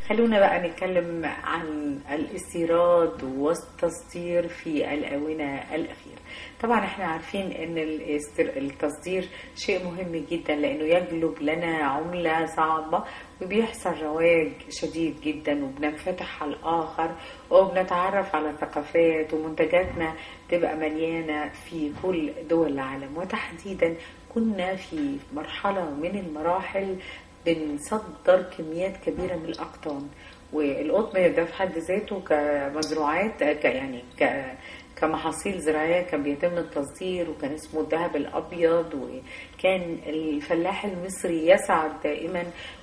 خلونا بقى نتكلم عن الاستيراد والتصدير في الآونة الأخيرة طبعا احنا عارفين ان الاستر- التصدير شيء مهم جدا لانه يجلب لنا عملة صعبة وبيحصل رواج شديد جدا وبننفتح على الآخر وبنتعرف على ثقافات ومنتجاتنا تبقى مليانة في كل دول العالم وتحديدا كنا في مرحلة من المراحل بنصدر كميات كبيرة من الأقطان والقطن ده في حد ذاته كمزروعات ك يعني ك كمحاصيل زراعية كان بيتم التصدير وكان اسمه الذهب الأبيض وكان الفلاح المصري يسعد دائما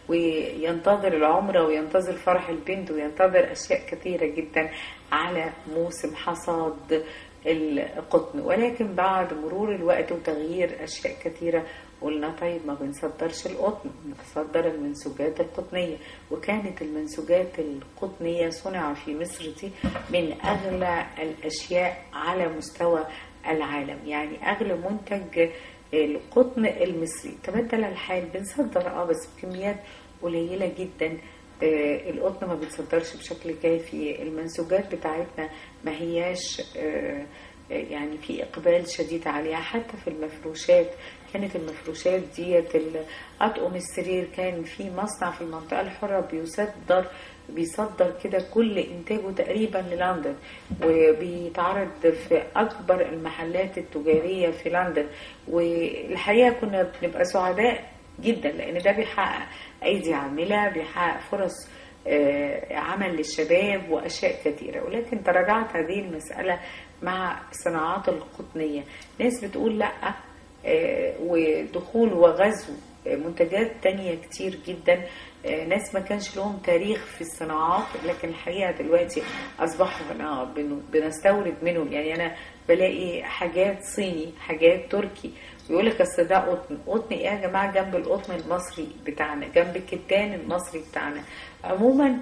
وينتظر العمرة وينتظر فرح البنت وينتظر أشياء كثيرة جدا على موسم حصاد القطن ولكن بعد مرور الوقت وتغيير أشياء كثيرة قلنا طيب ما بنصدرش القطن بنصدر المنسوجات القطنية وكانت المنسوجات القطنية صنع في مصر دي من أغلى الأشياء على مستوى العالم يعني أغلى منتج القطن المصري تبدل الحال بنصدر اه بس بكميات قليلة جدا آه، القطن ما بيتصدرش بشكل كافي المنسوجات بتاعتنا ما هياش آه، يعني في إقبال شديد عليها حتى في المفروشات كانت المفروشات ديت ال- أطقم السرير كان في مصنع في المنطقة الحرة بيصدر بيصدر كده كل إنتاجه تقريبا للندن وبيتعرض في أكبر المحلات التجارية في لندن والحقيقة كنا بنبقى سعداء جدا لأن ده بيحقق أيدي عاملة بيحقق فرص آه، عمل للشباب وأشياء كثيرة ولكن تراجعت هذه المسألة مع الصناعات القطنية ناس بتقول لأ آه، ودخول وغزو آه، منتجات تانية كتير جدا آه، ناس ما كانش لهم تاريخ في الصناعات لكن الحقيقة دلوقتي أصبحوا هنا بن- بنستورد منهم يعني أنا بلاقي حاجات صيني حاجات تركي ويقول لك اصل ده قطن قطن ايه يا جماعه جنب القطن المصري بتاعنا جنب الكتان المصري بتاعنا عموما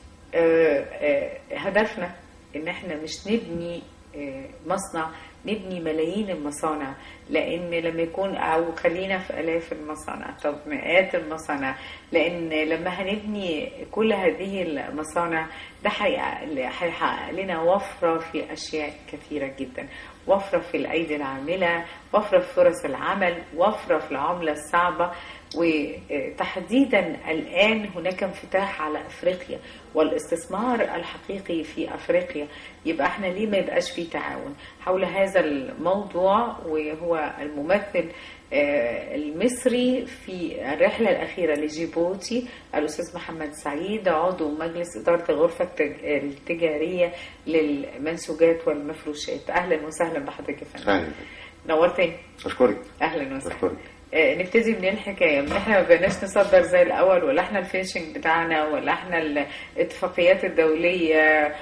آه، آه، هدفنا ان احنا مش نبني آه، مصنع نبني ملايين المصانع لان لما يكون او خلينا في الاف المصانع طب مئات المصانع لان لما هنبني كل هذه المصانع ده هيحقق هيحقق لنا وفره في اشياء كثيره جدا وفره في الايدي العامله وفره في فرص العمل وفره في العمله الصعبه وتحديدا الآن هناك انفتاح على أفريقيا والاستثمار الحقيقي في أفريقيا يبقى احنا ليه ما يبقاش في تعاون حول هذا الموضوع وهو الممثل آه، المصري في الرحلة الأخيرة لجيبوتي الأستاذ محمد سعيد عضو مجلس إدارة الغرفة التج- التجارية للمنسوجات والمفروشات أهلا وسهلا بحضرتك يا فندم اهلا نورتني اشكرك أهلا وسهلا اشكرك آه، نبتدي منين الحكايه؟ من احنا ما بقيناش نصدر زي الاول ولا احنا الفينشنج بتاعنا ولا احنا الاتفاقيات الدوليه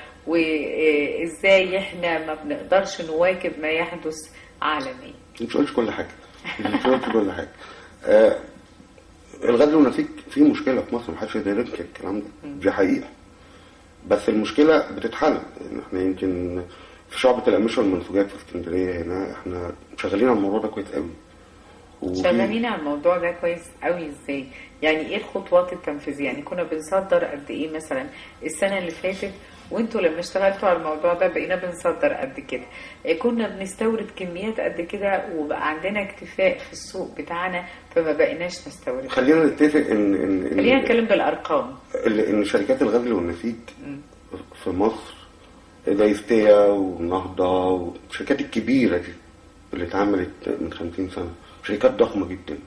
وازاي احنا ما بنقدرش نواكب ما يحدث عالميا؟ مش قلتش كل حاجه مش قلتش كل حاجه آه الغزل والنسيج في مشكله في مصر محدش يقدر ينكر الكلام ده دي حقيقه بس المشكله بتتحل يعني احنا يمكن في شعبة القماش والمنسوجات في اسكندريه هنا احنا شغالين على الموضوع ده كويس قوي ودي- شغالين على الموضوع ده كويس قوي ازاي؟ يعني ايه الخطوات التنفيذيه؟ يعني كنا بنصدر قد ايه مثلا السنه اللي فاتت وانتوا لما اشتغلتوا على الموضوع ده بقينا بنصدر قد كده إيه كنا بنستورد كميات قد كده وبقى عندنا اكتفاء في السوق بتاعنا فما بقيناش نستورد خلينا نتفق ان ان خلينا ان, نتكلم بالارقام إن, إن شركات الغزل والنسيج في مصر زي ستيا والنهضة والشركات الكبيرة دي اللي اتعملت من 50 سنة شركات ضخمة جدا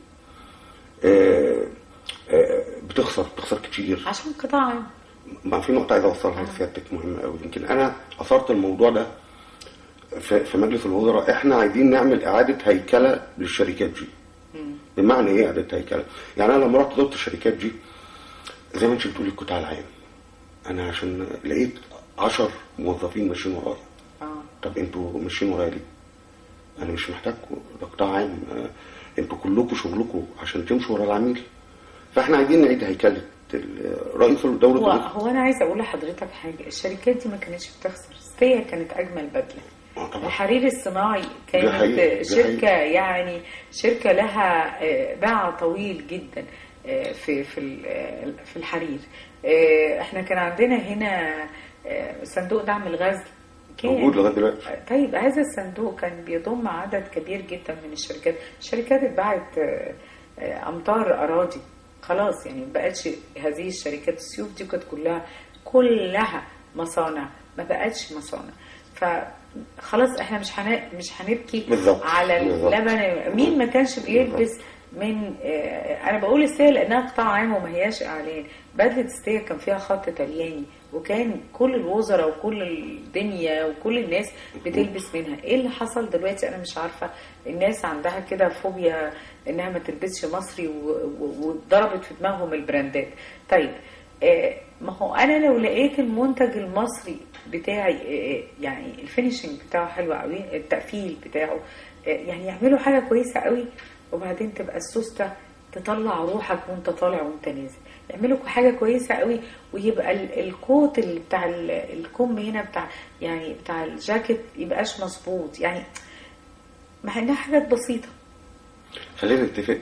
آه، آه، بتخسر بتخسر كتير عشان قطاع عام. ما في نقطة عايز أوصلها لسيادتك مهمة أوي يمكن أنا أثرت الموضوع ده في في مجلس الوزراء إحنا عايزين نعمل إعادة هيكلة للشركات دي بمعنى إيه إعادة هيكلة؟ يعني أنا لما رحت زرت الشركات دي زي ما أنت بتقولي القطاع العام أنا عشان لقيت 10 موظفين ماشيين ورايا اه طب انتوا ماشيين ورايا ليه؟ انا مش محتاجكم ده قطاع عام آه، انتوا كلكم شغلكم عشان تمشوا ورا العميل فاحنا عايزين نعيد هيكله ال- رئيس الدوله هو, الرئيس. هو انا عايزه اقول لحضرتك حاجه الشركات دي ما كانتش بتخسر ستيا كانت اجمل بدله آه طبعا. الحرير الصناعي دي كانت حقيقة، دي شركة حقيقة. يعني شركة لها آه، باع طويل جدا آه، في في ال- آه، في الحرير آه، احنا كان عندنا هنا آه، صندوق دعم الغزل كان موجود لغايه دلوقتي طيب هذا الصندوق كان بيضم عدد كبير جدا من الشركات الشركات اتباعت آه، آه، امتار اراضي خلاص يعني ما بقتش هذه الشركات السيوف دي كانت كلها كلها مصانع ما بقتش مصانع فخلاص احنا مش هن... مش هنبكي بالظبط. على بالظبط. اللبن مين ما كانش بيلبس من آه، انا بقول السيه لانها قطاع عام وما هياش اعلان بدله السيه كان فيها خط طلياني وكان كل الوزراء وكل الدنيا وكل الناس بتلبس منها ايه اللي حصل دلوقتي انا مش عارفه الناس عندها كده فوبيا انها ما تلبسش مصري و- و- واتضربت في دماغهم البراندات طيب آه، ما هو انا لو لقيت المنتج المصري بتاعي آه، يعني الفينيشنج بتاعه حلو قوي التقفيل بتاعه آه، يعني يعملوا حاجه كويسه قوي وبعدين تبقى السوسته تطلع روحك وانت طالع وانت نازل يعملوا حاجه كويسه قوي ويبقى ال- الكوت اللي بتاع ال- الكم هنا بتاع يعني بتاع الجاكيت يبقاش مظبوط يعني مع انها حاجات بسيطه خلينا نتفق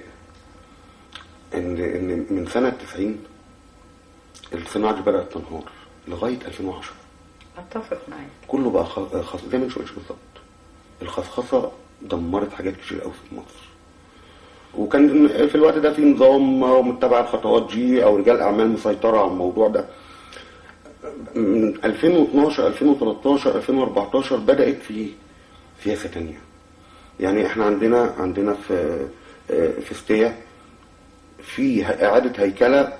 ان ان من سنه 90 الصناعه دي بدات تنهار لغايه 2010 اتفق معاك كله بقى خ- خص... زي ما انت قلت بالظبط الخصخصه دمرت حاجات كتير قوي في مصر وكان في الوقت ده في نظام ومتبع الخطوات دي او رجال اعمال مسيطره على الموضوع ده من 2012 2013 2014 بدات في سياسه تانية يعني احنا عندنا عندنا في في ستيا في اعاده هيكله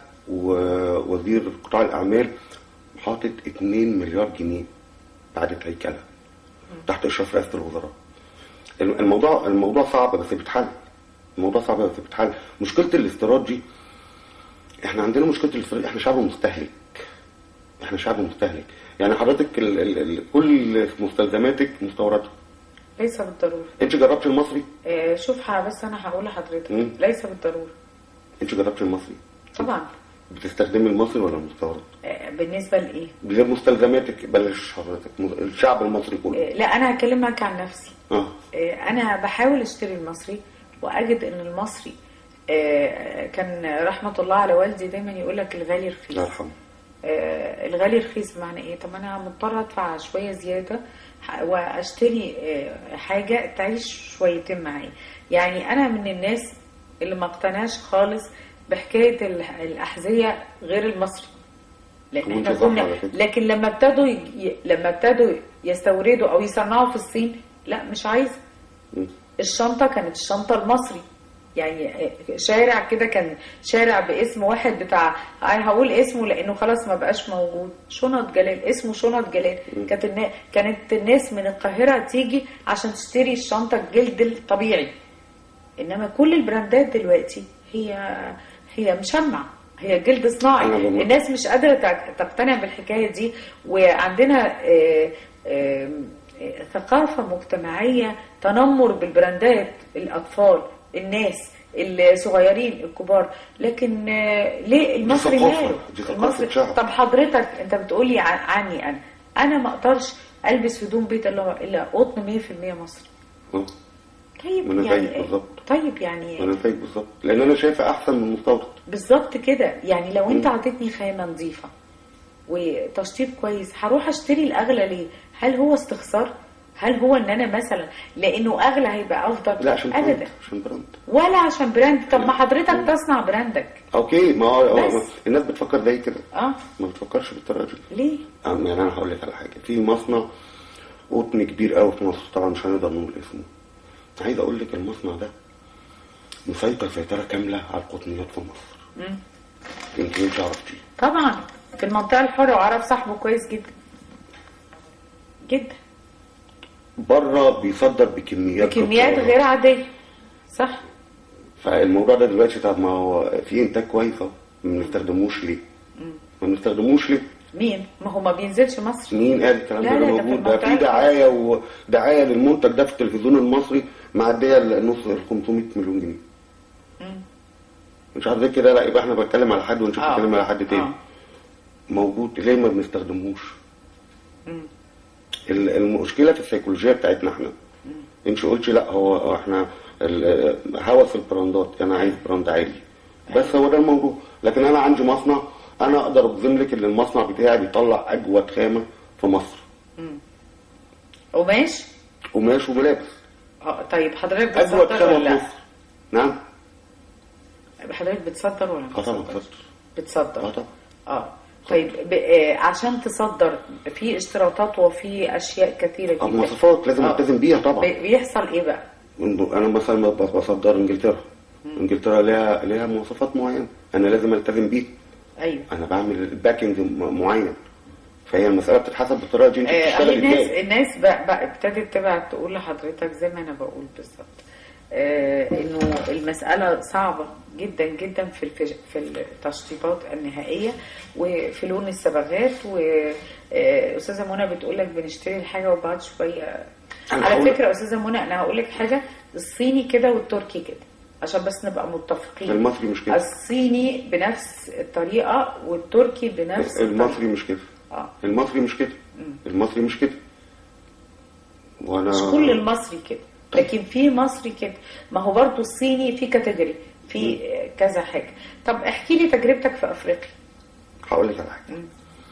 ووزير قطاع الاعمال حاطط 2 مليار جنيه اعاده هيكله تحت اشراف رئاسه الوزراء الموضوع الموضوع صعب بس بيتحل الموضوع صعب بس بيتحل مشكله الاستيراد دي احنا عندنا مشكله الاستيراد احنا شعب مستهلك احنا شعب مستهلك يعني حضرتك ال ال ال كل مستلزماتك مستورده ليس بالضروره انت جربت المصري آه، شوف ح- بس انا هقول لحضرتك مم. ليس بالضروره انت جربت المصري طبعا بتستخدمي المصري ولا المستورد آه، بالنسبه لايه غير مستلزماتك بلاش حضرتك الشعب المصري كله آه، لا انا هكلمك عن نفسي اه آه، انا بحاول اشتري المصري واجد ان المصري آه، كان رحمه الله على والدي دايما يقول لك الغالي رخيص الله يرحمه آه، الغالي رخيص بمعنى ايه طب انا مضطره ادفع شويه زياده ح- واشتري آه، حاجه تعيش شويتين معايا يعني انا من الناس اللي ما اقتنعش خالص بحكايه ال- الاحذيه غير المصري لان وانت احنا صح كنا على فكرة. لكن لما ابتدوا ي... ي- لما ابتدوا يستوردوا او يصنعوا في الصين لا مش عايزه مم. الشنطه كانت الشنطه المصري يعني شارع كده كان شارع باسم واحد بتاع انا هقول اسمه لانه خلاص ما بقاش موجود شنط جلال اسمه شنط جلال كانت النا... كانت الناس من القاهره تيجي عشان تشتري الشنطه الجلد الطبيعي انما كل البراندات دلوقتي هي هي مشمع هي جلد صناعي أنا بموت. الناس مش قادره تق- تقتنع بالحكايه دي وعندنا آه، آه، آه، ثقافه مجتمعيه تنمر بالبراندات الاطفال الناس الصغيرين الكبار لكن آه، ليه المصري ثقافة، ماله دي ثقافة المصري شعب. طب حضرتك انت بتقولي عن- عني انا انا ما اقدرش البس هدوم بيت الا الا قطن 100% مصري اه طيب ما أنا يعني زيك بالظبط. طيب يعني انا زيك بالظبط لان انا شايفه احسن من المستورد بالظبط كده يعني لو انت مم. عطيتني خامه نظيفه وتشطيب كويس هروح اشتري الاغلى ليه هل هو استخسار هل هو ان انا مثلا لانه اغلى هيبقى افضل لا عشان براند ابدا عشان براند ولا عشان براند طب ما حضرتك تصنع براندك اوكي ما هو بس. ما- الناس بتفكر زي كده اه ما بتفكرش بالطريقه دي ليه آه، يعني انا هقول لك على حاجه في مصنع قطن كبير قوي في مصر طبعا مش هنقدر نقول اسمه عايز اقول لك المصنع ده مسيطر سيطره كامله على القطنيات في مصر مم. يمكن انت عرفتي طبعا في المنطقه الحره وعرف صاحبه كويس جدا جدا بره بيصدر بكميات بكميات جبارة. غير عاديه صح فالموضوع ده دلوقتي طب ما هو في انتاج كويس اهو ما بنستخدموش ليه؟ ما بنستخدموش ليه؟ مين ما هو ما بينزلش مصر مين قال الكلام لا، ده لا، ده ده في موجود ده في المنطقة. دعايه ودعايه للمنتج ده في التلفزيون المصري معديه النص ال 500 مليون جنيه مم. مش عارف زي كده لا يبقى احنا بنتكلم على حد وانت آه. بتتكلم على حد تاني آه. موجود ليه ما بنستخدموش؟ مم. ال- المشكله في السيكولوجيه بتاعتنا احنا انت قلتي لا هو هو احنا ال- هوس البراندات انا عايز براند عالي بس هو ده الموضوع لكن انا عندي مصنع انا اقدر اجزم لك ان المصنع بتاعي بيطلع اجود خامه في مصر قماش قماش وملابس اه طيب حضرتك اجود بتصدر خامه ولا في لا؟ مصر نعم حضرتك بتصدر ولا ما اه طبعا بتصدرش؟ بتصدر بتصدر اه طبعا اه طيب ب... آه عشان تصدر في اشتراطات وفي اشياء كثيره اه جدا مواصفات لازم آه. التزم بيها طبعا بي- بيحصل ايه بقى؟ انا مثلا بص- بصدر انجلترا انجلترا لها لها مواصفات معينه انا لازم التزم بيها ايوه انا بعمل باكينج م- معين فهي المساله بتتحسب بالطريقه دي انت آه بتشتغل الناس ازاي الناس بقى, بقى ابتدت تبعت تقول لحضرتك زي ما انا بقول بالظبط آه انه المساله صعبه جدا جدا في الفج... في التشطيبات النهائيه وفي لون الصبغات واستاذه منى بتقول لك بنشتري الحاجه وبعد شويه أنا على هقول- فكره يا استاذه منى انا هقول لك حاجه الصيني كده والتركي كده عشان بس نبقى متفقين المصري مش كده الصيني بنفس الطريقه والتركي بنفس المصري مش كده اه المصري مش كده المصري مش كده وانا مش كل المصري كده لكن في مصري كده ما هو برضو الصيني في كاتيجوري في كذا حاجه طب احكي لي تجربتك في افريقيا هقول لك على حاجه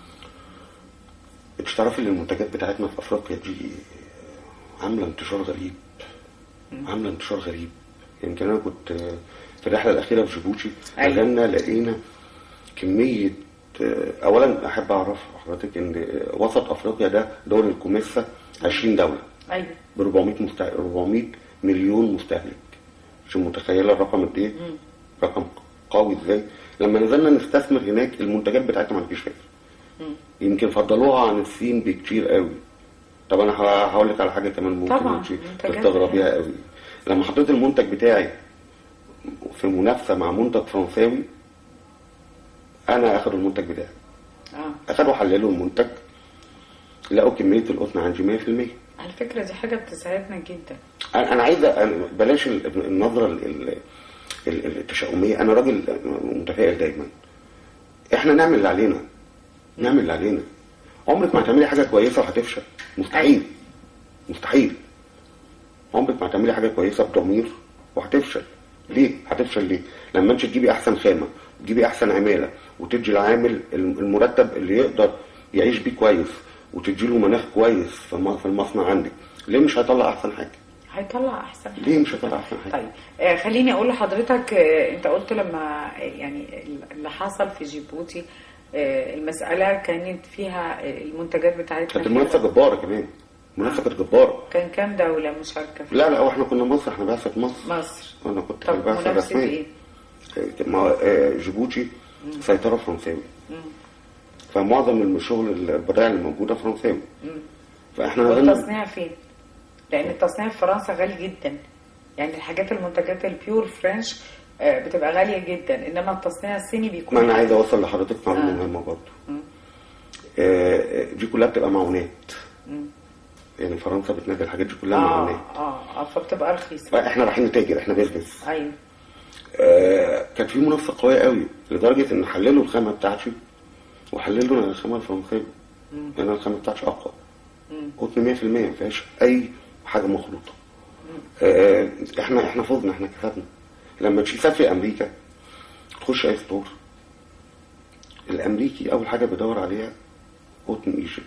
انت تعرفي ان المنتجات بتاعتنا في افريقيا دي عامله انتشار غريب عامله انتشار غريب يمكن انا كنت في الرحله الاخيره في جيبوتي أيوة. نزلنا لقينا كميه اولا احب اعرف حضرتك ان وسط افريقيا ده دول الكوميسا 20 دوله ايوه ب 400 مستهلك 400 مليون مستهلك مش متخيله الرقم قد ايه رقم قوي ازاي لما نزلنا نستثمر هناك المنتجات بتاعتنا ما فيش فكره يمكن فضلوها عن الصين بكتير قوي طب انا ه- هقول لك على حاجه كمان ممكن طبعاً، انت منتجات تستغربيها قوي لما حطيت المنتج بتاعي في منافسه مع منتج فرنساوي انا اخدوا المنتج بتاعي اه اخدوا حللوا المنتج لقوا كميه القطن عندي 100% على فكره دي حاجه بتساعدنا جدا انا أنا عايز أنا بلاش ال- النظره ال- ال- ال- التشاؤميه انا راجل متفائل دايما احنا نعمل اللي علينا نعمل اللي علينا عمرك ما هتعملي حاجه كويسه وهتفشل مستحيل مستحيل عمرك ما هتعملي حاجه كويسه بضمير وهتفشل ليه هتفشل ليه لما انت تجيبي احسن خامه تجيبي احسن عماله وتدي العامل الم- المرتب اللي يقدر يعيش بيه كويس وتدي له مناخ كويس في الم- في المصنع عندك ليه مش هيطلع احسن حاجه هيطلع احسن حاجة. ليه مش هيطلع احسن حاجه طيب آه خليني اقول لحضرتك آه انت قلت لما آه، يعني اللي حصل في جيبوتي آه المساله كانت فيها آه، المنتجات بتاعتنا كانت فيها- المنافسه جباره كمان المنافسه كانت جباره كان كام دوله مشاركه في لا لا واحنا كنا مصر احنا بعثه مصر مصر انا كنت في طب البعثه منافسه الرسميه ايه؟ ما آه، جيبوتي سيطره فرنساوي فمعظم الشغل البضائع اللي موجوده فرنساوي فاحنا نزلنا والتصنيع فين؟ لان التصنيع في فرنسا غالي جدا يعني الحاجات المنتجات البيور فرنش آه، بتبقى غاليه جدا انما التصنيع الصيني بيكون ما انا عايز اوصل لحضرتك معلومه آه. مهمه برضه آه، دي كلها بتبقى معونات يعني فرنسا بتنزل الحاجات دي كلها اه معونات اه اه فبتبقى رخيصه فاحنا رايحين نتاجر احنا بيزنس ايوه آه، كانت في منافسه قويه قوي لدرجه ان حللوا الخامه بتاعتي وحللوا الخامه الفرنسيه انا الخامه بتاعتي اقوى قطن 100% ما فيهاش اي حاجه مخلوطه آه، احنا احنا فزنا احنا كسبنا لما تسافري امريكا تخش اي ستور الامريكي اول حاجه بيدور عليها قطن ايجيبت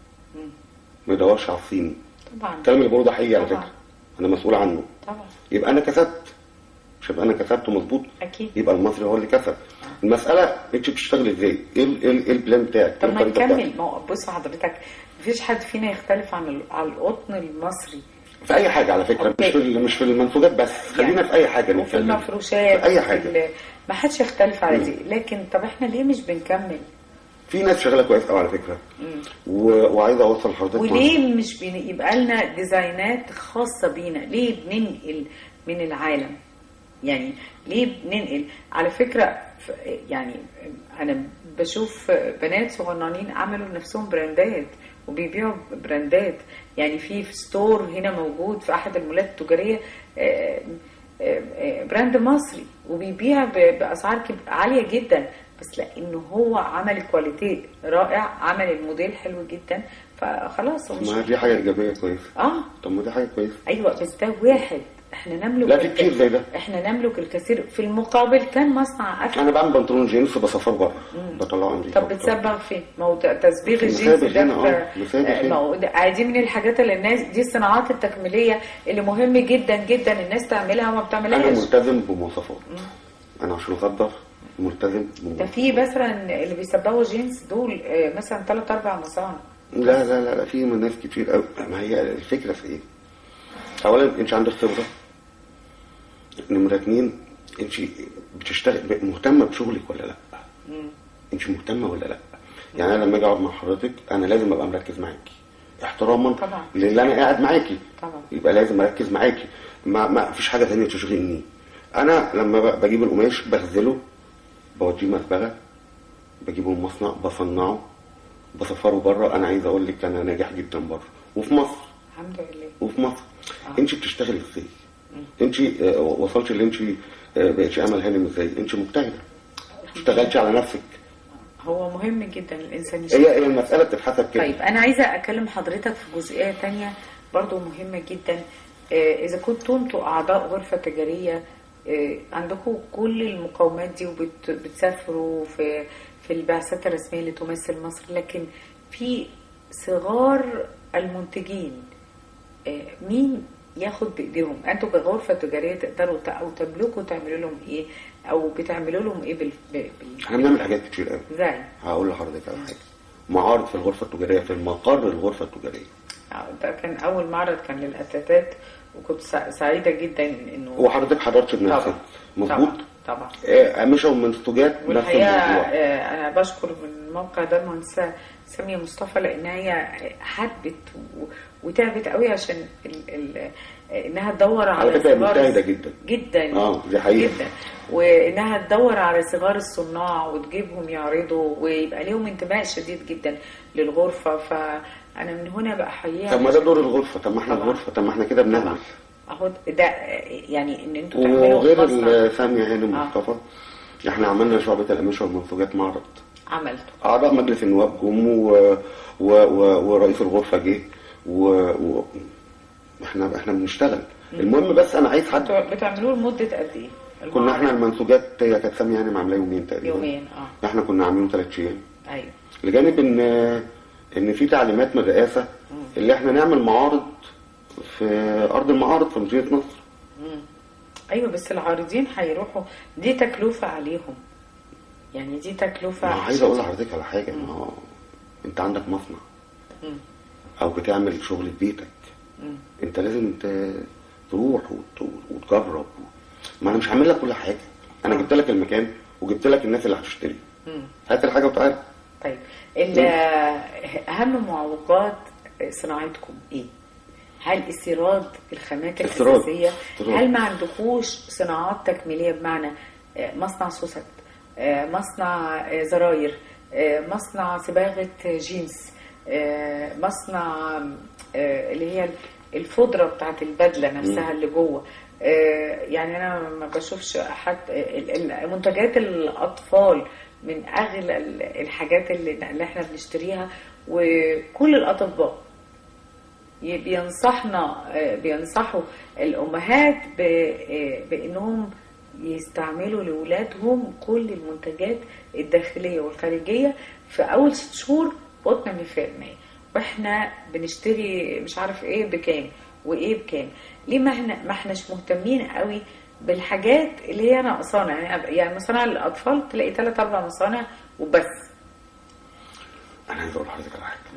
ما يدورش على الصيني طبعا الكلام اللي بقوله ده حقيقي على طبعا. فكره انا مسؤول عنه طبعا يبقى انا كسبت مش يبقى انا كسبت مظبوط اكيد يبقى المصري هو اللي كسب المساله انت بتشتغل ازاي ايه ال- ايه ال- إيه البلان بتاعك طب إيه ما الخريطة نكمل بتاعتك؟ ما هو بص حضرتك مفيش حد فينا يختلف عن ال- على القطن المصري في اي حاجه على فكره أوكي. مش في ال- مش في المنسوجات بس خلينا يعني في اي حاجه وفي نتكلم المفروشات في اي وفي حاجه ال- ما حدش يختلف على دي لكن طب احنا ليه مش بنكمل في ناس شغاله كويس قوي على فكره و... وعايز اوصل لحضرتك وليه مش بن... يبقى لنا ديزاينات خاصة بينا ليه بننقل من العالم يعني ليه بننقل على فكرة ف- يعني أنا بشوف بنات صغننين عملوا لنفسهم براندات وبيبيعوا براندات يعني في في ستور هنا موجود في أحد المولات التجارية آه، آه، آه، براند مصري وبيبيع ب- بأسعار كب- عالية جدا بس لأنه هو عمل كواليتي رائع عمل الموديل حلو جدا فخلاص هو مش ما دي حاجه ايجابيه كويسه اه طب ما دي حاجه كويسه ايوه بس ده واحد احنا نملك لا، في كتير زي ده. احنا نملك الكثير في المقابل كان مصنع اكل انا بعمل بنطلون جينز بصفره بره بطلعه امريكا طب بتصبغ فين؟ ما هو تصبيغ في الجينز مسابق ده هنا، في- اه، مسابق آه، هنا. ما هو ده- دي من الحاجات اللي الناس دي الصناعات التكميليه اللي مهم جدا جدا الناس تعملها وما انا بتعملهاش ملتزم بمواصفات انا عشان اصدر ملتزم ده بمواصفات في مثلا اللي بيصبغوا جينز دول آه، مثلا ثلاث اربع مصانع لا لا لا لا في ناس كتير قوي ما هي الفكره في ايه؟ اولا انت عندك خبره نمره اتنين انت بتشتغل مهتمه بشغلك ولا لا؟ انت مهتمه ولا لا؟ يعني انا لما اجي اقعد مع حضرتك انا لازم ابقى مركز معاكي احتراما طبعا. للي انا قاعد معاكي طبعا. يبقى لازم اركز معاكي ما, ما فيش حاجه ثانيه تشغلني انا لما ب- بجيب القماش بغزله بوديه مزبغه بجيبه من المصنع بصنعه بسفره بره انا عايز اقول لك انا ناجح جدا بره وفي مصر الحمد لله وفي مصر انت بتشتغلي ازاي انت آه، وصلتي اللي انت آه، بقيتش امل هانم ازاي انت مجتهده اشتغلتي على نفسك هو مهم جدا الانسان يشتغل هي هي المساله بتتحسب كده طيب انا عايزه اكلم حضرتك في جزئيه تانية برضو مهمه جدا آه، اذا كنتوا انتوا اعضاء غرفه تجاريه آه، عندكم كل المقومات دي وبتسافروا في في البعثات الرسميه اللي تمثل مصر لكن في صغار المنتجين آه، مين ياخد بايديهم انتوا كغرفه تجاريه تقدروا ت- او تملكوا تعملوا لهم ايه او بتعملوا لهم ايه بال... بال... احنا بنعمل حاجات كتير قوي زي هقول لحضرتك على حاجه معارض في الغرفه التجاريه في المقر الغرفه التجاريه ده كان اول معرض كان للاتاتات وكنت سع- سعيده جدا انه هو حضرتك حضرتش بنفسك طبعا مظبوط طبعا طبعا آه، مشوا منتجات نفس والحقيقه الموضوع آه، انا بشكر من الموقع ده المهندسه ساميه مصطفى لان هي حبت و- وتعبت قوي عشان ال ال انها تدور على, على فكرة صغار- مجتهدة جدا. جدا اه دي حقيقه جدا وانها تدور على صغار الصناع وتجيبهم يعرضوا ويبقى ليهم انتماء شديد جدا للغرفه فانا من هنا بحييها طب ما ده دور الغرفه طب ما احنا طبعا. الغرفه طب ما احنا كده بنعمل اهو ده يعني ان انتوا تعملوا وغير مصنع ال- سامية هانم آه. مصطفى احنا عملنا شعبة القماشة والمنتجات معرض عملته أعضاء مجلس النواب جم و... و... و... ورئيس الغرفة جه و... و... احنا احنا بنشتغل المهم بس انا عايز حد انتوا بتعملوه لمده قد ايه؟ كنا احنا المعرض؟ المنسوجات هي كانت سامية هانم عاملاه يومين تقريبا يومين اه احنا كنا عاملينه ثلاث ايام ايوه لجانب ان ان في تعليمات من الرئاسة اللي احنا نعمل معارض في ارض المعارض في مدينة نصر ايوه بس العارضين هيروحوا دي تكلفه عليهم يعني دي تكلفه ما عايز اقول لحضرتك على حاجه ما هو انت عندك مصنع مم. او بتعمل شغل في بيتك مم. انت لازم ت- تروح وت- وتجرب ما انا مش هعمل لك كل حاجه انا جبت لك المكان وجبت لك الناس اللي هتشتري مم. هات الحاجه وتعالى طيب ال- اهم معوقات صناعتكم ايه؟ هل استيراد الخامات استيراد. الاساسيه؟ استيراد. هل ما عندكوش صناعات تكميليه بمعنى آه، مصنع سوست آه، مصنع آه، زراير آه، مصنع صباغه جينز آه، مصنع آه، اللي هي الفضره بتاعت البدله نفسها اللي جوه آه، يعني انا ما بشوفش حد ال- ال- منتجات الاطفال من اغلى ال- الحاجات اللي اللي احنا بنشتريها وكل الاطباء ي- بينصحنا آه، بينصحوا الامهات ب- آه، بانهم يستعملوا لاولادهم كل المنتجات الداخليه والخارجيه في اول ست شهور قطن 100% واحنا بنشتري مش عارف ايه بكام وايه بكام ليه ما احنا ما احناش مهتمين قوي بالحاجات اللي هي ناقصانا يعني يعني مصانع الاطفال تلاقي ثلاث اربع مصانع وبس انا عايز اقول لحضرتك على حاجه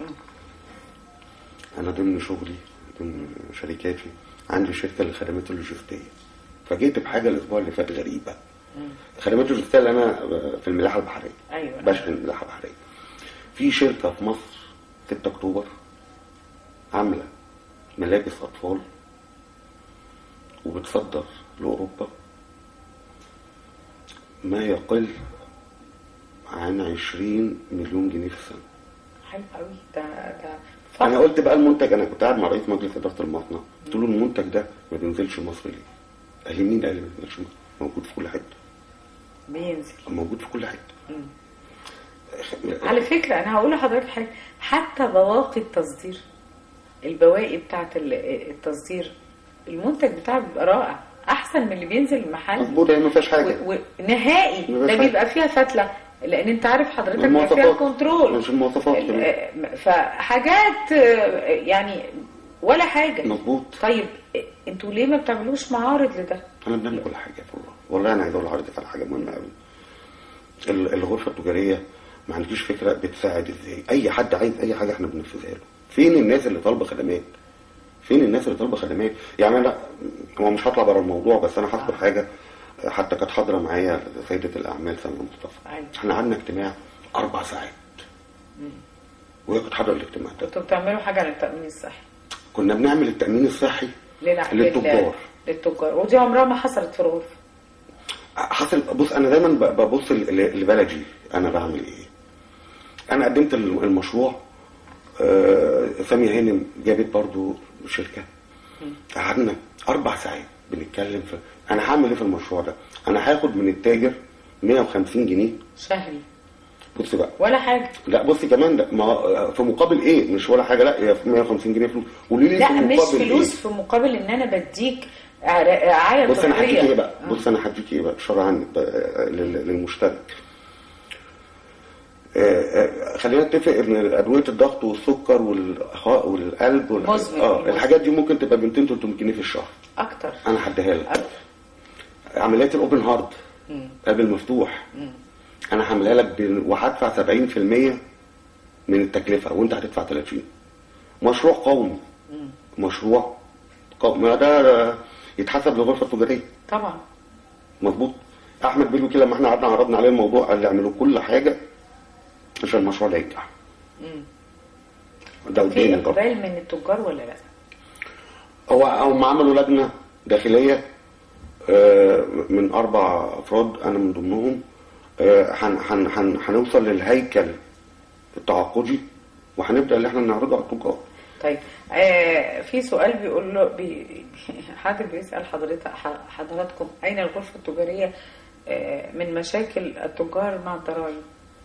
انا ضمن شغلي ضمن شركاتي عندي شركه للخدمات اللوجستيه فجيت بحاجه الاسبوع اللي فات غريبه الخدمات اللوجستيه اللي انا في الملاحه البحريه ايوه بشحن الملاحه البحريه في شركه في مصر 6 اكتوبر عامله ملابس اطفال وبتصدر لاوروبا ما يقل عن 20 مليون جنيه في السنه حلو قوي ده ده انا فخر. قلت بقى المنتج انا كنت قاعد مع رئيس مجلس اداره المصنع قلت له المنتج ده ما بينزلش مصر ليه؟ قال لي مين قال لي ما بينزلش مصر؟ موجود في كل حته بينزل موجود في كل حته على فكرة أنا هقول لحضرتك حاجة حتى بواقي التصدير البواقي بتاعت ال- التصدير المنتج بتاعك بيبقى رائع احسن من اللي بينزل المحل مظبوط هي ما فيهاش حاجه و- ونهائي ما ده فيهاش بيبقى فيها فتله لان انت عارف حضرتك بيبقى فيها المواصفات. كنترول مش المواصفات ال- كمان. آه، فحاجات آه، يعني ولا حاجه مظبوط طيب آه، انتوا ليه ما بتعملوش معارض لده؟ انا بنعمل كل حاجه والله والله انا عايز اقول لحضرتك على حاجه مهمه قوي ال- الغرفه التجاريه ما عندكيش فكره بتساعد ازاي اي حد عايز اي حاجه احنا بننفذها له فين الناس اللي طالبه خدمات فين الناس اللي طالبه خدمات يعني انا هو مش هطلع بره الموضوع بس انا هذكر حاجه حتى كانت حاضره معايا سيده الاعمال سلمى مصطفى أيوة. احنا قعدنا اجتماع اربع ساعات وهي كانت حاضره الاجتماع ده انتوا بتعملوا حاجه للتامين الصحي كنا بنعمل التامين الصحي للع- للتجار. لل- للتجار ودي عمرها ما حصلت في الغرفه حصل بص انا دايما ب- ببص ل- ل- لبلدي انا بعمل ايه انا قدمت الم- المشروع آه، سامية هانم جابت برضو شركة قعدنا اربع ساعات بنتكلم في انا هعمل ايه في المشروع ده انا هاخد من التاجر 150 جنيه شهري بص بقى ولا حاجه لا بصي كمان ده ما في مقابل ايه مش ولا حاجه لا هي 150 جنيه فلوس قولي لي لا في مش مقابل فلوس إيه؟ في مقابل ان انا بديك رع- رعايه بص انا هديك طبيه ايه بقى بص انا هديك ايه بقى شرع عنك بقى لل- للمشترك آه، آه، خلينا نتفق ان ادويه الضغط والسكر والإخاء والقلب وال... مزمن. اه مزمن. الحاجات دي ممكن تبقى ب 200 300 جنيه في الشهر اكتر انا هديها لك أكتر. عمليات الاوبن هارد قلب المفتوح انا هعملها لك ب... وهدفع 70% من التكلفه وانت هتدفع 30 مشروع قومي مشروع قومي ما ده يتحسب للغرفه التجاريه طبعا مظبوط احمد بيلو كده لما احنا قعدنا عرضنا عليه الموضوع قال لي اعملوا كل حاجه عشان المشروع ده ينجح ده في قدامي طبعا اقبال من التجار ولا لا هو هم عملوا لجنه داخليه آه، من اربع افراد انا من ضمنهم آه، هن- هن- هن- هنوصل للهيكل التعاقدي وهنبدا اللي احنا نعرضه على التجار طيب آه في سؤال بيقول له بي حد بيسال حضرتك ح- حضراتكم اين الغرفه التجاريه آه من مشاكل التجار مع الضرائب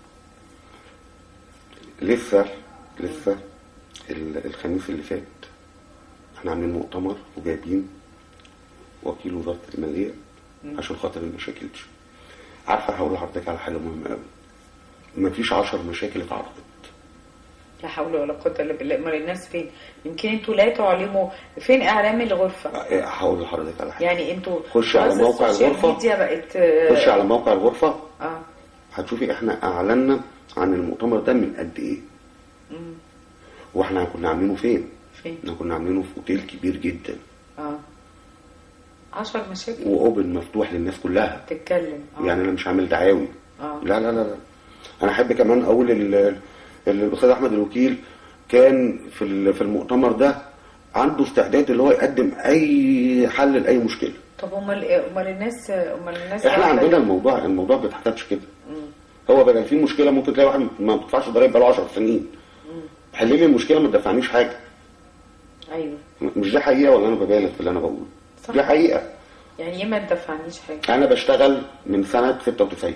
لسه لسه ال- الخميس اللي فات احنا عاملين مؤتمر وجايبين وكيل وزاره الماليه عشان خاطر المشاكل دي عارفه هقول لحضرتك على حاجه مهمه قوي مفيش عشر مشاكل اتعرضت لا حول ولا قوه الا بالله امال الناس فين يمكن انتوا لا تعلموا فين اعلام الغرفه اه، هقول لحضرتك على حاجه يعني انتوا خش على خلاص موقع السوشيال الغرفة. ميديا بقت آه، خش على موقع الغرفه اه هتشوفي احنا اعلنا عن المؤتمر ده من قد ايه واحنا كنا عاملينه فين فين احنا كنا عاملينه في اوتيل كبير جدا اه عشر مشاكل واوبن مفتوح للناس كلها تتكلم اه يعني انا مش عامل دعاوي آه. لا لا لا لا انا احب كمان اقول ال- ال- الاستاذ احمد الوكيل كان في ال- في المؤتمر ده عنده استعداد اللي هو يقدم اي حل لاي مشكله طب امال إيه؟ امال الناس امال الناس احنا قاعدة عندنا الموضوع الموضوع ما بيتحسبش كده هو بدل في مشكله ممكن تلاقي واحد ما بيدفعش ضرايب بقاله 10 سنين حل لي المشكله ما تدفعنيش حاجه ايوه مش دي حقيقه ولا انا ببالغ في اللي انا بقوله صح. دي حقيقه يعني ايه ما تدفعنيش حاجه انا بشتغل من سنه 96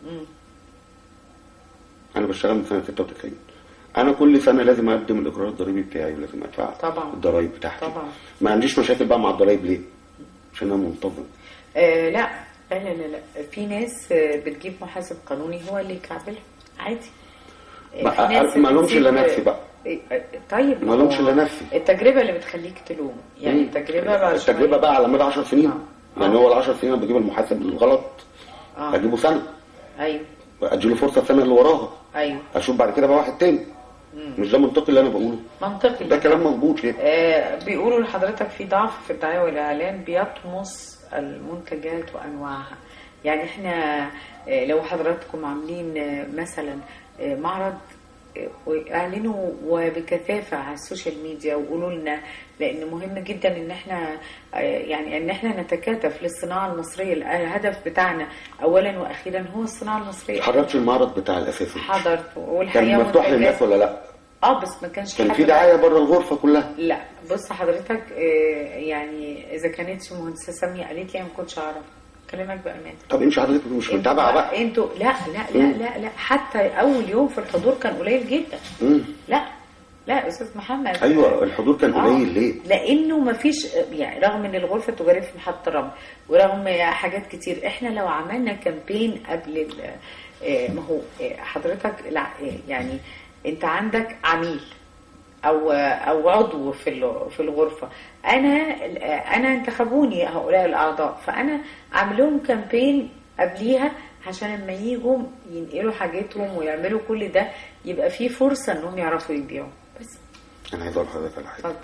انا بشتغل من سنه 96 انا كل سنه لازم اقدم الاقرار الضريبي بتاعي ولازم ادفع طبعا. الضرايب بتاعتي طبعا. ما عنديش مشاكل بقى مع الضرايب ليه عشان انا منتظم آه لا لا لا لا, لا. في ناس آه، بتجيب محاسب قانوني هو اللي يكعبلها عادي آه، ما- في ناس ما لهمش إلا بتجيب- نفسي بقى. آه، آه، طيب ما لهمش هو إلا نفسي. التجربه اللي بتخليك تلوم يعني مم. التجربه بعد التجربه شوية. بقى على مدى 10 سنين آه. يعني آه. هو ال 10 سنين انا بجيب المحاسب الغلط آه. اجيبه سنه ايوه اديله فرصه السنه اللي وراها ايوه اشوف بعد كده بقى واحد تاني مش ده منطقي اللي انا بقوله منطقي ده كلام مظبوط ليه آه، بيقولوا لحضرتك في ضعف في الدعاية والإعلان بيطمس المنتجات وأنواعها يعني احنا آه، لو حضراتكم عاملين آه، مثلا آه، معرض آه، واعلنوا وبكثافة على السوشيال ميديا وقولوا لنا لأن مهم جدا إن احنا آه، يعني إن احنا نتكاتف للصناعة المصرية الهدف بتاعنا أولا وأخيرا هو الصناعة المصرية حضرتش المعرض بتاع الاساسي حضرت كان والحقيقة مفتوح منتجات- للناس ولا لا اه بس ما كانش كان حد في دعايه بره الغرفه كلها لا بص حضرتك آه، يعني اذا كانتش مهندسه ساميه قالت لي أنا ما كنتش اعرف كلامك بامان طب امشي حضرتك مش انتوا متابعه بقى انتوا لا لا لا لا لا حتى اول يوم في الحضور كان قليل جدا مم. لا لا استاذ محمد ايوه الحضور كان آه، قليل ليه لانه ما فيش يعني رغم ان الغرفه التجاريه في محطه الرمل ورغم حاجات كتير احنا لو عملنا كامبين قبل ال- آه، ما هو آه، حضرتك الع- آه، يعني انت عندك عميل او او عضو في ال- في الغرفه انا انا انتخبوني هؤلاء الاعضاء فانا عامل لهم كامبين قبليها عشان لما يجوا ينقلوا حاجتهم ويعملوا كل ده يبقى في فرصه انهم يعرفوا يبيعوا بس انا عايز اقول لحضرتك على حاجه اتفضل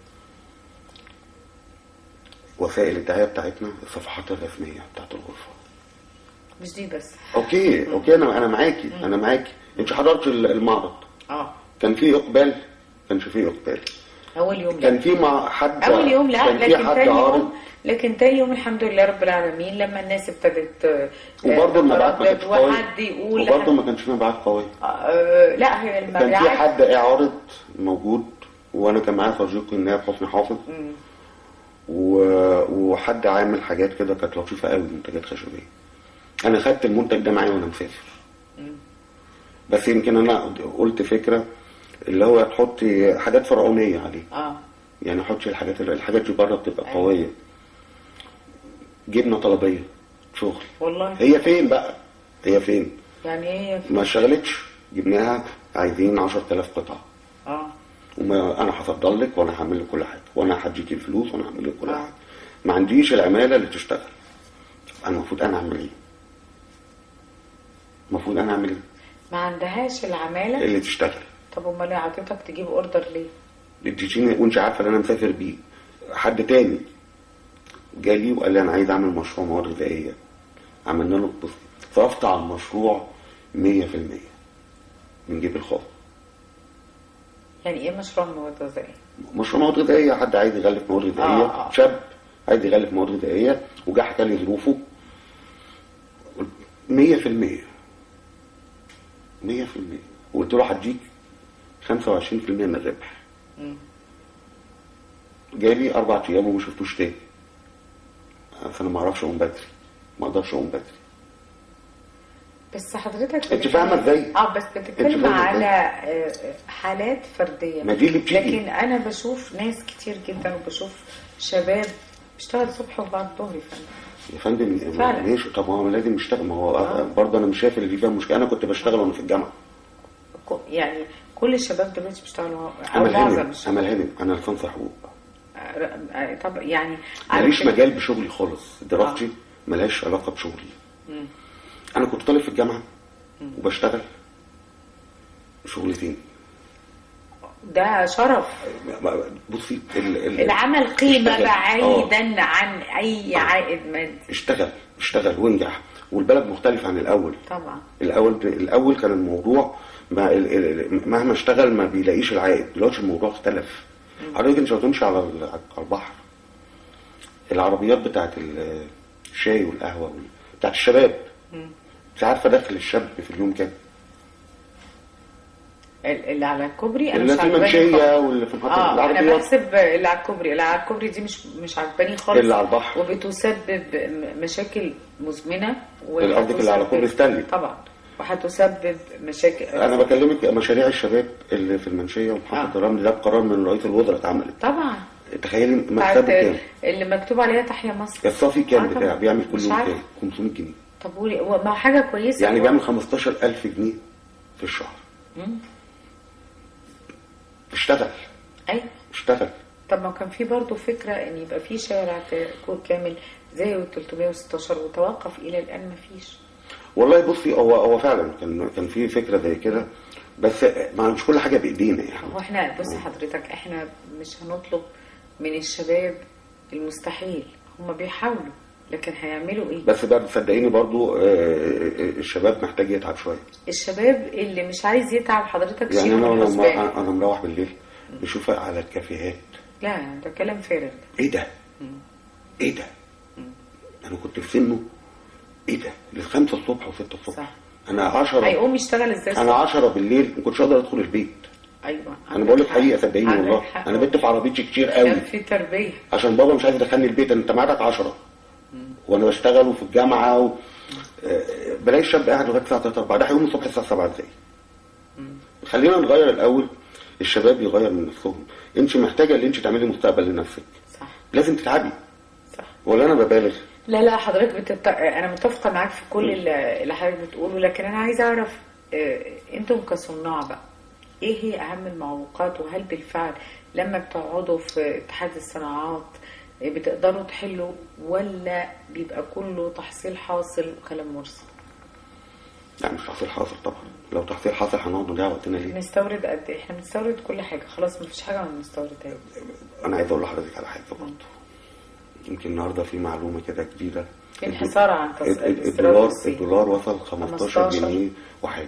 وسائل الدعايه بتاعتنا الصفحات الرسميه بتاعت الغرفه مش دي بس اوكي اوكي انا انا معاكي انا معاكي انت حضرت ال- المعرض اه كان في اقبال كانش في اقبال اول يوم لا كان في مع حد اول يوم لا كان في لكن حد تاني عارض يوم لكن تاني يوم الحمد لله رب العالمين لما الناس ابتدت آه، وبرضه المبيعات ما تردد كانتش قويه وحد يقول وبرضه ما كانش في مبيعات قويه آه، لا هي كان في المبيعات حد عارض موجود وانا كان معايا صديقي النائب حسني حافظ و... وحد عامل حاجات كده كانت لطيفه قوي منتجات خشبيه انا خدت المنتج ده معايا وانا مسافر بس يمكن انا قلت فكره اللي هو تحطي حاجات فرعونيه عليه اه يعني حطي الحاجات الحاجات دي بره بتبقى أيوة. قويه جبنه طلبيه شغل والله هي فين بقى هي فين يعني هي ما اشتغلتش جبناها عايزين 10000 قطعه اه وما انا هفضل لك وانا هعمل لك كل حاجه وانا هديك الفلوس وانا هعمل لك كل آه. حاجه ما عنديش العماله اللي تشتغل انا المفروض انا اعمل ايه المفروض انا اعمل ايه ما عندهاش العماله اللي تشتغل طب امال ليه عطيتك تجيب اوردر ليه؟ اديتيني وانت عارفه ان انا مسافر بيه حد تاني جالي وقال لي انا عايز اعمل مشروع مواد غذائيه عملنا له بص صرفت على المشروع 100% من جيب الخاص يعني ايه مشروع مواد غذائيه؟ مشروع مواد غذائيه حد عايز يغلف مواد غذائيه آه، آه. شاب عايز يغلف مواد غذائيه وجا حكى لي ظروفه 100% 100% وقلت له هديك 25% من الربح مم. جالي اربع ايام وما شفتوش تاني فانا ما اعرفش اقوم بدري ما اقدرش اقوم بدري بس حضرتك أنت فاهمة إزاي؟ اه بس أنت بتتكلم فاهمة على إزاي؟ آه، آه، حالات فرديه ما دي اللي بتيجي. لكن انا بشوف ناس كتير جدا وبشوف شباب بيشتغل الصبح وبعد الظهر يا فندم يا فندم فعلا. ماشي طب ما هو لازم يشتغل ما هو آه. برضه انا مش شايف اللي فيها مشكله انا كنت بشتغل وانا في الجامعه كو- يعني كل الشباب دلوقتي بيشتغلوا او امل معظم هانم الشباب امل هانم انا لسان حقوق آه، آه، طب يعني على ماليش فكرة- مجال بشغلي خالص دراستي ملهاش علاقه بشغلي مم. انا كنت طالب في الجامعه وبشتغل شغلتين ده شرف بصي ال- ال- العمل قيمة اشتغل. بعيدا عن أي عائد مادي اشتغل اشتغل وانجح والبلد مختلف عن الاول طبعا الاول الاول كان الموضوع ما ال- ال- مهما اشتغل ما بيلاقيش العائد دلوقتي الموضوع اختلف حضرتك انت بتمشي على ال- على البحر العربيات بتاعت ال- الشاي والقهوه وال- بتاعت الشباب مش عارفه دخل الشاب في اليوم كام ال- اللي على الكوبري أنا اللي مش في عجباني المنشيه خالص. واللي في محطه اه انا العربيات بحسب اللي على الكوبري اللي على الكوبري دي مش مش عجباني خالص اللي على البحر. وبتسبب م- مشاكل مزمنه اللي قصدك اللي على وهتسبب- كوبري ستانلي. طبعا وهتسبب مشاكل انا بكلمك مشاريع الشباب اللي في المنشيه ومحطه آه. الرمل ده بقرار من رئيس الوزراء اتعملت طبعا تخيلي بتاعت مكتبه كام اللي مكتوب عليها تحيا مصر الصافي كام آه بتاع طبعا. بيعمل كل مش يوم عارفة. كام 500 جنيه طب قولي هو ما حاجه كويسه يعني هو- بيعمل 15000 جنيه في الشهر مم. اشتغل ايوه اشتغل طب ما كان في برضه فكرة ان يبقى في شارع ك- كور كامل زي ال 316 وتوقف الى الان ما فيش والله بصي هو هو فعلا كان كان في فكره زي كده بس ما مش كل حاجه بايدينا يعني هو احنا بص حضرتك احنا مش هنطلب من الشباب المستحيل هم بيحاولوا لكن هيعملوا ايه بس بقى صدقيني برضو آه، آه، الشباب محتاج يتعب شويه الشباب اللي مش عايز يتعب حضرتك يعني شيله انا من لما الحسبان انا مروح بالليل بشوفها على الكافيهات لا ده كلام فارغ ايه ده ايه ده انا كنت في سنه ايه ده لخمسة الصبح وستة الصبح صح. انا عشرة هيقوم يشتغل ازاي انا الصبح؟ عشرة بالليل ما كنتش اقدر ادخل البيت ايوه انا عندك بقول لك حق. حقيقه صدقيني عندك والله حق. انا بت في عربيتي كتير قوي كان في تربيه عشان بابا مش عايز يدخلني البيت انت معادك عشرة وانا بشتغل وفي الجامعه و... آه، بلاقي الشاب قاعد لغايه الساعه 3 4 ده هيقوم الصبح الساعه 7 ازاي خلينا نغير الاول الشباب يغير من نفسهم انت محتاجه ان انت تعملي مستقبل لنفسك صح لازم تتعبي صح ولا انا ببالغ لا لا حضرتك بتت... انا متفقه معاك في كل اللي اللي حضرتك بتقوله لكن انا عايزه اعرف آه، انتم كصناع بقى ايه هي اهم المعوقات وهل بالفعل لما بتقعدوا في اتحاد الصناعات آه، بتقدروا تحلوا ولا بيبقى كله تحصيل حاصل وكلام مرسل لا مش تحصيل حاصل طبعا لو تحصيل حاصل هنقعد نضيع وقتنا ليه بنستورد قد ايه احنا بنستورد كل حاجه خلاص مفيش حاجه ما بنستوردهاش انا عايز اقول لحضرتك على حاجه برضه يمكن النهارده في معلومه كده جديده في انحسار عن تص- ال- ال- الاستيراد الدولار الصيني. الدولار وصل 15 15. جنيه وحاجه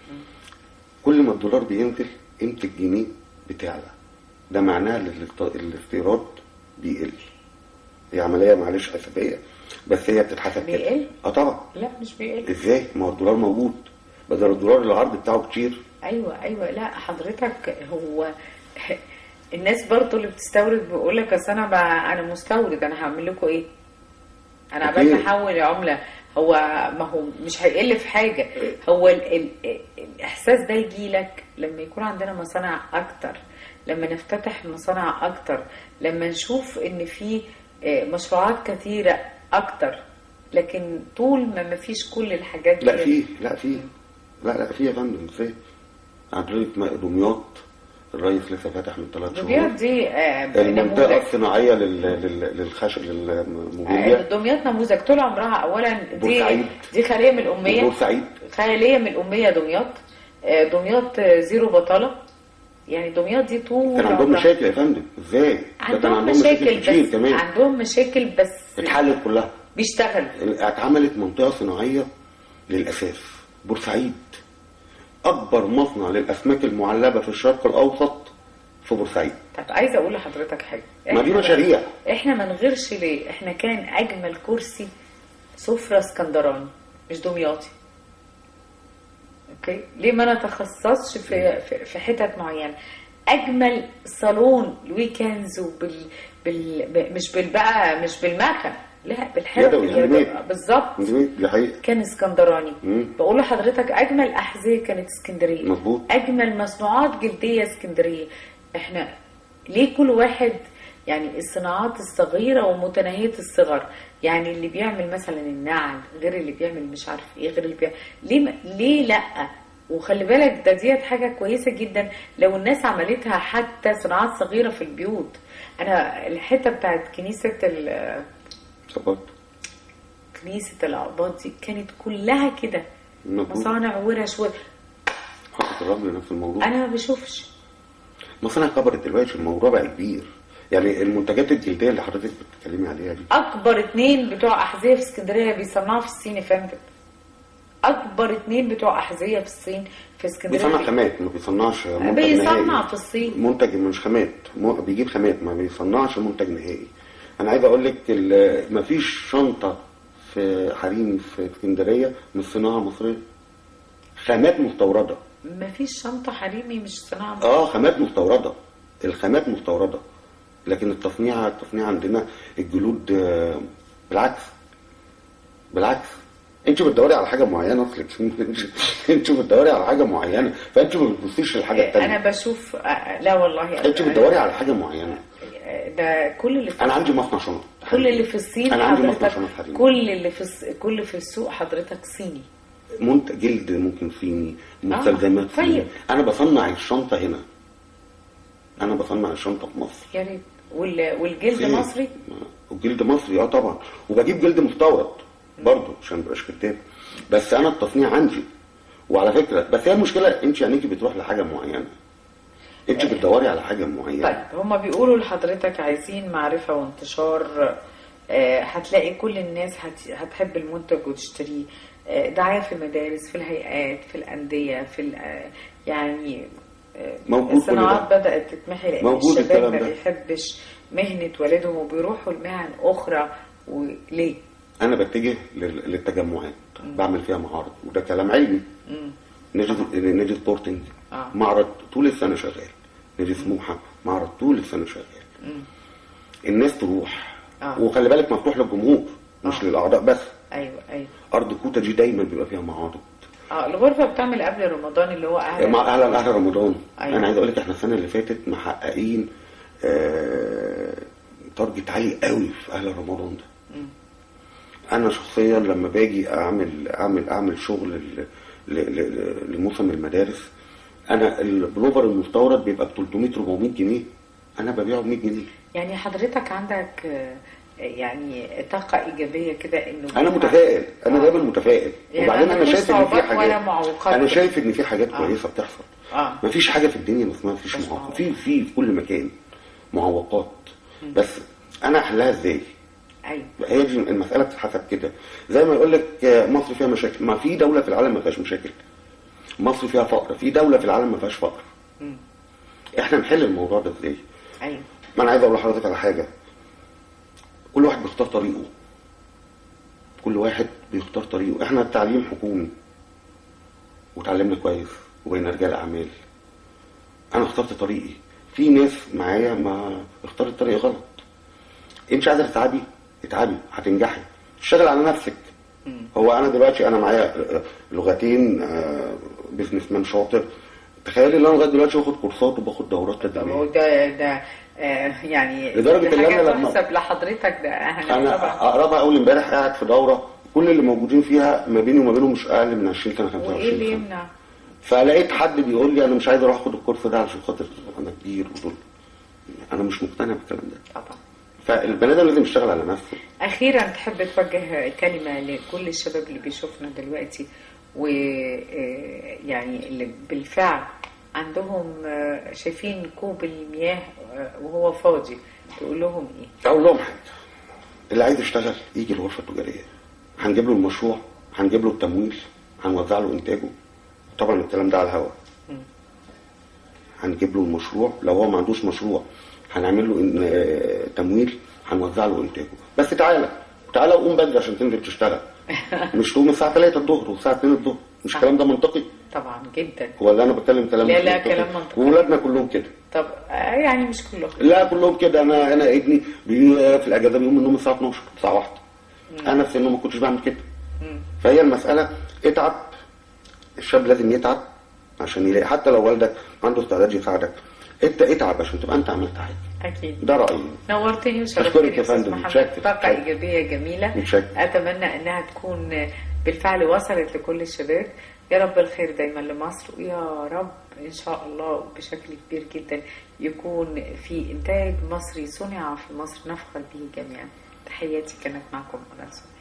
كل ما الدولار بينزل قيمه الجنيه بتعلى ده معناه ان الاست- الاستيراد بيقل هي عمليه معلش حسابيه بس هي بتتحسب كده بيقل؟ اه طبعا لا مش بيقل ازاي ما هو الدولار موجود بدل الدولار العرض بتاعه كتير ايوه ايوه لا حضرتك هو الناس برضو اللي بتستورد بيقول لك اصل انا بقى انا مستورد انا هعمل لكم ايه؟ انا عبال ما أكيد. احول عمله هو ما هو مش هيقل في حاجه هو ال ال الاحساس ده يجي لك لما يكون عندنا مصانع اكتر لما نفتتح مصانع اكتر لما نشوف ان في آه، مشروعات كثيره اكتر لكن طول ما ما فيش كل الحاجات دي لا في لا في لا لا في يا فندم ازاي عندك دمياط الرئيس لسه فاتح من ثلاث شهور دمياط دي آه، المنطقة نموذج الصناعية لل... لل... للخشب آه، للموبيليا دمياط نموذج طول عمرها اولا دي بورسعيد. دي خاليه من الاميه بورسعيد خاليه من الاميه دمياط آه، دمياط آه، زيرو بطاله يعني دمياط دي طول كان عندهم عمرها- مشاكل يا فندم ازاي؟ ده كان عندهم مشاكل كتير بس كمان عندهم مشاكل بس اتحلت كلها بيشتغل اتعملت منطقة صناعية للأساس بورسعيد أكبر مصنع للأسماك المعلبة في الشرق الأوسط في بورسعيد طب عايزه اقول لحضرتك حاجه ما دي إحنا- مشاريع احنا ما نغيرش ليه احنا كان اجمل كرسي سفرة اسكندراني مش دمياطي اوكي ليه ما نتخصصش في في, في حتت معينه اجمل صالون الويكندز وبال بال ب- مش بالبقى مش بالمكن لا بالحرف يدوي، اليدوي. هاندميد. بالظبط دي دي حقيقة كان اسكندراني مم. بقول لحضرتك اجمل احذيه كانت اسكندريه مظبوط. اجمل مصنوعات جلديه اسكندريه احنا ليه كل واحد يعني الصناعات الصغيره ومتناهيه الصغر يعني اللي بيعمل مثلا النعل غير اللي بيعمل مش عارف ايه غير اللي بيعمل ليه ما- ليه لا وخلي بالك ده ديت حاجه كويسه جدا لو الناس عملتها حتى صناعات صغيره في البيوت انا الحته بتاعت كنيسه ال- صبرت كنيسه الاقباط دي كانت كلها كده مظبوط. مصانع ورش و... حطت الرجل نفس الموضوع انا ما بشوفش مصانع كبرت دلوقتي الموضوع بقى كبير يعني المنتجات الجلدية اللي حضرتك بتتكلمي عليها دي اكبر اتنين بتوع احذيه في اسكندريه بيصنعوا في الصين يا فندم اكبر اتنين بتوع احذيه في الصين في اسكندريه بيصنع بي- خامات ما بيصنعش منتج بيصنع نهائي في الصين منتج مش خامات م- بيجيب خامات ما بيصنعش منتج نهائي انا عايز اقول لك ال- مفيش شنطه في حريم في اسكندريه من صناعه مصريه خامات مستورده مفيش شنطه حريمي مش صناعه اه خامات مستورده الخامات مستورده لكن التصنيع التصنيع عندنا الجلود آه، بالعكس بالعكس انت بتدوري على حاجه معينه اصلك انت بتدوري على حاجه معينه فانت ما بتبصيش للحاجه الثانيه انا بشوف آه، لا والله انت بتدوري على حاجه معينه ده كل اللي في انا عندي مصنع شنط كل اللي في الصين انا عندي مصنع حضرتك شنط حريمي كل اللي في الس- كل في السوق حضرتك صيني منتج جلد ممكن صيني مستلزمات طيب. صيني انا بصنع الشنطه هنا انا بصنع الشنطه في مصر يا ريت وال- والجلد في- مصري وجلد مصري اه طبعا وبجيب جلد مستورد برضه عشان مبقاش كتاب بس انا التصنيع عندي وعلى فكره بس هي المشكله انت عينيكي بتروح لحاجه معينه انت بتدوري على حاجه معينه طيب هما بيقولوا لحضرتك عايزين معرفة وانتشار آه، هتلاقي كل الناس هت- هتحب المنتج وتشتريه آه، دعاية في المدارس في الهيئات في الأندية في ال- آه، يعني آه، موجود كل الصناعات ده. بدأت تتمحي لأن موجود الشباب الكلام ما ده. بيحبش مهنة والدهم وبيروحوا لمهن أخرى وليه؟ انا بتجه لل- للتجمعات بعمل فيها معارض وده كلام علمي نادي نادي سبورتنج آه. معرض طول السنه شغال نادي سموحه معرض طول السنه شغال الناس تروح آه. وخلي بالك مفتوح للجمهور مش آه. للاعضاء بس أيوه أيوه ارض كوتا دي دايما بيبقى فيها معارض اه الغرفه بتعمل قبل رمضان اللي هو اهل مع اهلا اهل رمضان أيوة. انا عايز اقول لك احنا السنه اللي فاتت محققين آه، تارجت عالي قوي في اهل رمضان ده انا شخصيا لما باجي اعمل اعمل اعمل شغل ل- ل- ل- لموسم المدارس انا البلوفر المستورد بيبقى ب 300 400 جنيه انا ببيعه ب 100 جنيه يعني حضرتك عندك آه، يعني طاقه ايجابيه كده انه انا متفائل انا آه. دايما متفائل يعني وبعدين ما انا فيش شايف ان في صعوبات ولا حاجات معوقات. انا شايف ان في حاجات آه. كويسه بتحصل اه ما فيش حاجه في الدنيا اسمها مفيش مش معوقات معوقات. في في في كل مكان معوقات بس انا احلها ازاي ايوه هي دي المساله بتتحسب كده زي ما يقول لك آه، مصر فيها مشاكل ما في دوله في العالم ما فيهاش مشاكل مصر فيها فقر في دوله في العالم ما فيهاش فقر مم. احنا نحل الموضوع ده ازاي ايوه ما انا عايز اقول لحضرتك على حاجه كل واحد بيختار طريقه كل واحد بيختار طريقه احنا التعليم حكومي وتعلمنا كويس وبين رجال اعمال انا اخترت طريقي في ناس معايا ما اختارت طريق غلط انت مش عايزه تتعبي اتعبي هتنجحي اشتغل على نفسك هو انا دلوقتي انا معايا آه، لغتين آه، بزنس مان شاطر تخيلي ان انا لغايه دلوقتي باخد كورسات وباخد دورات طب تدريبيه هو ده ده آه يعني لدرجة دي إن حاجة أنا لما- تحسب لحضرتك ده انا انا طبعا اقربها اول امبارح قاعد في دوره كل اللي موجودين فيها ما بيني وما بينهم مش اقل من 20 سنه 25 وايه اللي سنه يمنع فلقيت حد بيقول لي انا مش عايز اروح اخد الكورس ده علشان خاطر انا كبير ودول انا مش مقتنع بالكلام ده طبعا فالبني ادم لازم يشتغل على نفسه اخيرا تحب توجه كلمه لكل الشباب اللي بيشوفنا دلوقتي ويعني اللي بالفعل عندهم آه، شايفين كوب المياه آه، وهو فاضي تقول لهم ايه اقول لهم حاجه اللي عايز يشتغل يجي الغرفه التجاريه هنجيب له المشروع هنجيب له التمويل هنوزع له انتاجه طبعا الكلام ده على الهواء هنجيب له المشروع لو هو ما عندوش مشروع هنعمل له إن- آه، تمويل هنوزع له انتاجه بس تعالى تعالى وقوم بدري عشان تنزل تشتغل مش تقوم الساعه 3 الظهر والساعه 2 الظهر مش الكلام ده منطقي طبعا جدا ولا انا بتكلم كلام لا، مش لا، منطقي؟ كلام منطقي. وولادنا كلهم كده طب آه، يعني مش كلهم لا كلهم كده انا انا ابني بي في الاجازه بيقوم من النوم الساعه 12 الساعه 1 انا في انه ما كنتش بعمل كده مم. فهي المساله اتعب الشاب لازم يتعب عشان يلاقي حتى لو والدك عنده استعداد يساعدك انت اتعب عشان تبقى انت عملت حاجه اكيد ده رايي نورتني أشكرك وشرفتني يا أستاذ فندم. محمد متشكر. طاقة متشكر. إيجابية جميلة متشكر. أتمنى أنها تكون بالفعل وصلت لكل الشباب يا رب الخير دايما لمصر ويا رب إن شاء الله بشكل كبير جدا يكون في إنتاج مصري صنع في مصر نفخر به جميعا تحياتي كانت معكم منى